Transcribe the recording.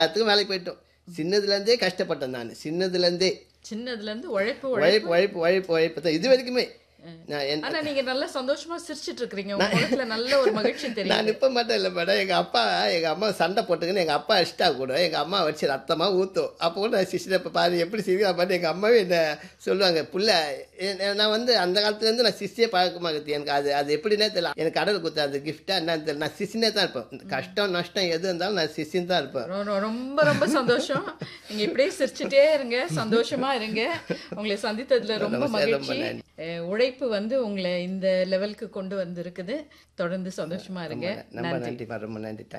எல்லாத்துக்கும் வேலைக்கு போயிட்டோம் சின்னதுலேருந்தே கஷ்டப்பட்டேன் நான் சின்னதுலேருந்தே சின்னதுல இருந்து உழைப்பு உழைப்பு உழைப்பு உழைப்பு உழைப்பு உழைப்பு தான் இது வரைக்குமே நான் என் ஆனா நீங்க நல்லா சந்தோஷமா சிரிச்சிட்டு இருக்கீங்க உங்க முகத்துல நல்ல ஒரு மகிழ்ச்சி தெரியும் நான் இப்போ மட்டும் இல்லை மேடம் எங்கள் அப்பா எங்கள் அம்மா சண்டை போட்டுக்குன்னு எங்கள் அப்பா அடிச்சிட்டா கூட எங்கள் அம்மா வச்சு ரத்தமாக ஊற்றும் அப்போ கூட நான் சிஸ்டர் இப்போ பாரு எப்படி சிரிக்கிறா பாரு எங்கள் அம்மாவே என்ன சொல்லுவாங்க புள்ள எ- நான் வந்து அந்த காலத்துலேருந்து நான் சிஸ்டியே பழக்கமாக இருக்குது எனக்கு அது அது எப்படின்னே தெரியல எனக்கு கடவுள் கொடுத்த அது கிஃப்டாக என்னன்னு தெரியல நான் சிஸ்டினே தான் இருப்பேன் கஷ்டம் நஷ்டம் எது இருந்தாலும் நான் சிஸ்டின் தான் இருப்பேன் ரொ- ரொ- ரொம்ப ரொம்ப சந்தோஷம் நீங்க இப்படியே சிரிச்சுட்டே இருங்க சந்தோஷமா இருங்க உங்களை சந்தித்ததுல ரொம்ப ரொம்ப மகிழ்ச்சி நன்றி. அஹ், உழைப்பு வந்து உங்களை இந்த லெவலுக்கு கொண்டு வந்திருக்குது தொடர்ந்து சந்தோஷமா இருங்க ரொம்ப நன்றி ரொம்ப நன்றி